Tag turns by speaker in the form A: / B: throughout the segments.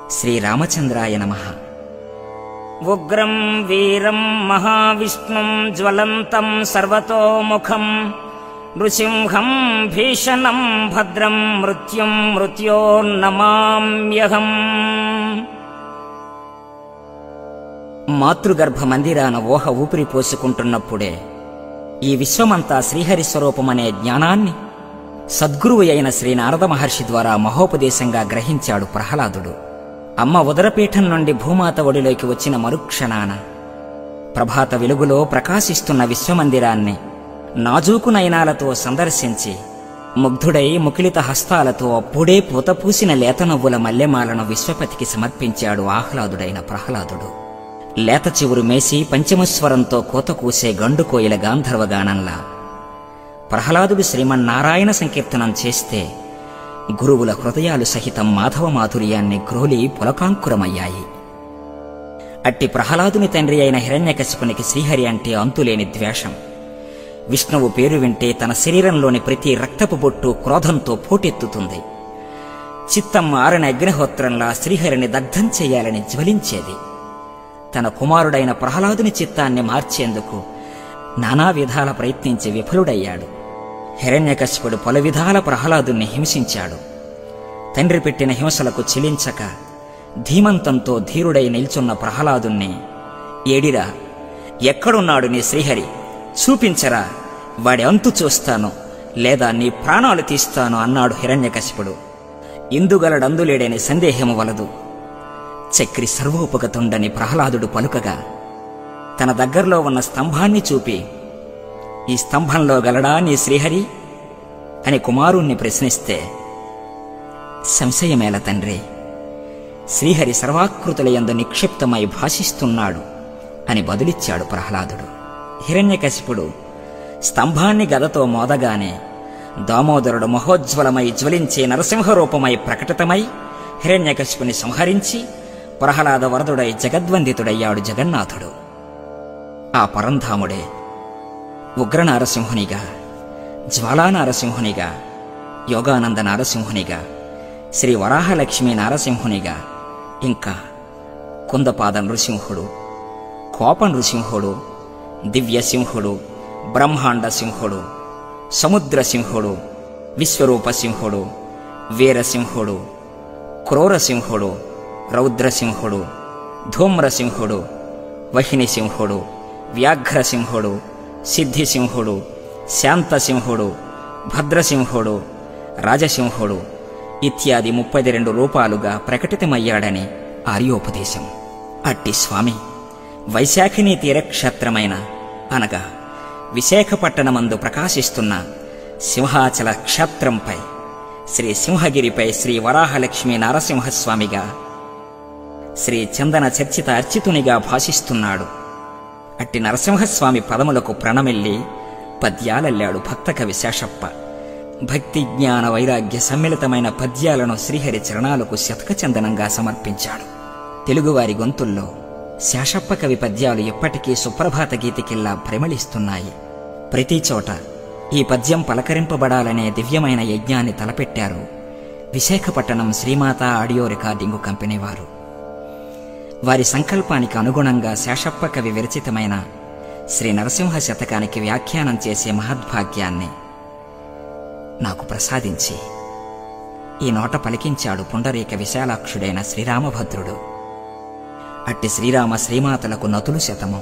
A: శ్రీరామచంద్రాయ నమ
B: ఉగ్రం వీరం మహావిష్ణుం జ్వలంతం సర్వతోముఖం నృసింహం భీషణం భద్రం మృత్యుం మృత్యోన్నమామ్యహం
A: మాతృగర్భ మందిరాన ఊహ ఊపిరి పోసుకుంటున్నప్పుడే ఈ విశ్వమంతా శ్రీహరి స్వరూపమనే జ్ఞానాన్ని సద్గురువు అయిన శ్రీ నారద మహర్షి ద్వారా మహోపదేశంగా గ్రహించాడు ప్రహ్లాదుడు అమ్మ ఉదరపీఠం నుండి భూమాత ఒడిలోకి వచ్చిన మరుక్షణాన ప్రభాత వెలుగులో ప్రకాశిస్తున్న విశ్వమందిరాన్ని నాజూకు నయనాలతో సందర్శించి ముగ్ధుడై ముకిలిత హస్తాలతో అప్పుడే పూతపూసిన లేత నవ్వుల మల్లెమాలను విశ్వపతికి సమర్పించాడు ఆహ్లాదుడైన ప్రహ్లాదుడు లేత చివురు మేసి పంచమస్వరంతో కోత కూసే గండు కోయిల గాంధర్వగానంలా ప్రహ్లాదుడు శ్రీమన్నారాయణ సంకీర్తనం చేస్తే గురువుల హృదయాలు సహితం మాధవ మాధుర్యాన్ని క్రోలి పులకాంకురమయ్యాయి అట్టి ప్రహ్లాదుని తండ్రి అయిన హిరణ్యకశిపునికి శ్రీహరి అంటే అంతులేని ద్వేషం విష్ణువు పేరు వింటే తన శరీరంలోని ప్రతి రక్తపు బొట్టు క్రోధంతో పోటెత్తుతుంది చిత్తం ఆరణ అగ్నిహోత్రంలా శ్రీహరిని దగ్ధం చేయాలని జ్వలించేది తన కుమారుడైన ప్రహ్లాదుని చిత్తాన్ని మార్చేందుకు నానా విధాల ప్రయత్నించి విఫలుడయ్యాడు హిరణ్యకశిపుడు పలు విధాల ప్రహ్లాదుని హింసించాడు తండ్రి పెట్టిన హింసలకు చెలించక ధీమంతంతో ధీరుడై నిల్చున్న ప్రహ్లాదుణ్ణి ఏడిరా ఎక్కడున్నాడు నీ శ్రీహరి చూపించరా వాడి అంతు చూస్తాను లేదా నీ ప్రాణాలు తీస్తాను అన్నాడు హిరణ్యకశిపుడు ఇందుగలడందులేడని సందేహము వలదు చక్రి సర్వోపగతుండని ప్రహ్లాదుడు పలుకగా తన దగ్గరలో ఉన్న స్తంభాన్ని చూపి ఈ స్తంభంలో గలడా నీ శ్రీహరి అని కుమారుణ్ణి ప్రశ్నిస్తే సంశయమేల తండ్రి శ్రీహరి సర్వాకృతులయందు నిక్షిప్తమై భాషిస్తున్నాడు అని బదులిచ్చాడు ప్రహ్లాదుడు హిరణ్యకశిపుడు స్తంభాన్ని గదతో మోదగానే దామోదరుడు మహోజ్వలమై జ్వలించే నరసింహరూపమై ప్రకటితమై హిరణ్యకశిపుని సంహరించి ప్రహ్లాద వరదుడై జగద్వందితుడయ్యాడు జగన్నాథుడు ఆ పరంధాముడే ఉగ్ర నారసింహునిగా జ్వాలా నారసింహునిగా యోగానంద నారసింహునిగా శ్రీ వరాహలక్ష్మి నారసింహునిగా ఇంకా కుందపాద నృసింహుడు కోప నృసింహుడు దివ్యసింహుడు బ్రహ్మాండ సింహుడు సముద్ర సింహుడు విశ్వరూప సింహుడు వీరసింహుడు క్రూరసింహుడు రౌద్రసింహుడు ధూమ్రసింహుడు వహినిసింహుడు వ్యాఘ్రసింహుడు సిద్ధిసింహుడు శాంతసింహుడు భద్రసింహుడు రాజసింహుడు ఇత్యాది ముప్పది రెండు రూపాలుగా ప్రకటితమయ్యాడని ఆర్యోపదేశం అట్టి స్వామి వైశాఖిని తీరక్షేత్రమైన అనగా విశాఖపట్టణమందు ప్రకాశిస్తున్న సింహాచల క్షేత్రంపై శ్రీ సింహగిరిపై శ్రీ వరాహలక్ష్మి నారసింహస్వామిగా శ్రీ చందన చర్చిత అర్చితునిగా భాషిస్తున్నాడు అట్టి నరసింహస్వామి పదములకు ప్రణమిల్లి పద్యాలల్లాడు భక్త కవి శేషప్ప భక్తి జ్ఞాన వైరాగ్య సమ్మిళితమైన పద్యాలను శ్రీహరి చరణాలకు శతక చందనంగా సమర్పించాడు తెలుగువారి గొంతుల్లో శేషప్ప కవి పద్యాలు ఎప్పటికీ సుప్రభాత గీతికిల్లా పరిమళిస్తున్నాయి ప్రతి చోట ఈ పద్యం పలకరింపబడాలనే దివ్యమైన యజ్ఞాన్ని తలపెట్టారు విశాఖపట్టణం శ్రీమాత ఆడియో రికార్డింగు కంపెనీ వారు వారి సంకల్పానికి అనుగుణంగా శేషప్ప కవి విరచితమైన శ్రీ నరసింహ శతకానికి వ్యాఖ్యానం చేసే మహద్భాగ్యాన్ని నాకు ప్రసాదించి ఈ నోట పలికించాడు పుండరీక విశాలాక్షుడైన శ్రీరామభద్రుడు అట్టి శ్రీరామ శ్రీమాతలకు నతులు శతము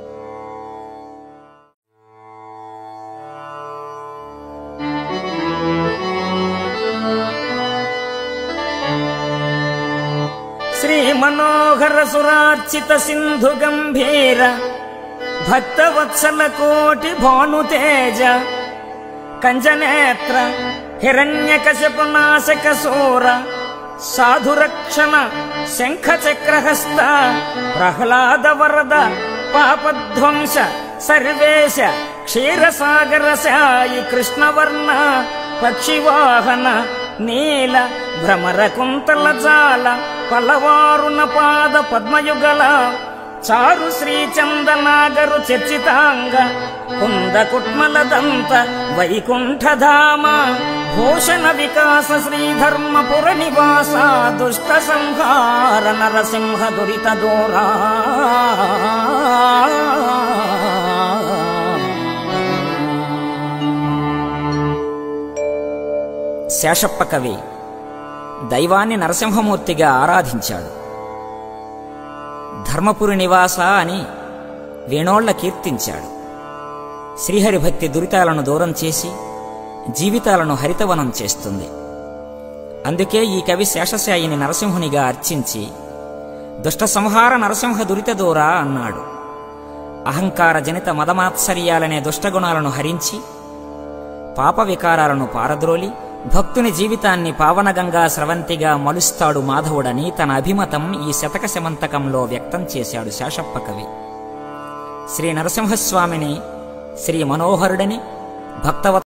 B: శ్రీ మనోహర సురార్చిత సింధు గంభీర భక్తవత్సల కోటి భానుతేజ కంజనేత్ర హిరణ్యకశపు నాశక సూర సాధురక్షణ శంఖ చక్రహస్త ప్రహ్లాద వరద పాపధ్వంస సర్వేశ క్షీరసాగర సాయి కృష్ణవర్ణ పక్షివాహన నీల భ్రమర కుంతల జాల పలవారున పాద పద్మయుగల చారు శ్రీ చందనాగరు చర్చితాంగ కుంద కుట్మల దంత వైకుంఠధామ భూషణ వికాస శ్రీధర్మపుర నివాస దుష్ట సంహార నరసింహ దురిత దోరా
A: శేషప్ప కవి దైవాన్ని నరసింహమూర్తిగా ఆరాధించాడు ధర్మపురి నివాస అని వేణోళ్ల కీర్తించాడు శ్రీహరి భక్తి దురితాలను దూరం చేసి జీవితాలను హరితవనం చేస్తుంది అందుకే ఈ కవి శేషశాయిని నరసింహునిగా అర్చించి దుష్ట సంహార నరసింహ దురిత దూరా అన్నాడు అహంకార జనిత మదమాత్సర్యాలనే దుష్టగుణాలను హరించి పాప వికారాలను పారద్రోలి భక్తుని జీవితాన్ని పావనగంగా స్రవంతిగా మలుస్తాడు మాధవుడని తన అభిమతం ఈ శతక శమంతకంలో వ్యక్తం చేశాడు శేషప్ప కవి శ్రీ నరసింహస్వామిని శ్రీ మనోహరుడని భక్తవ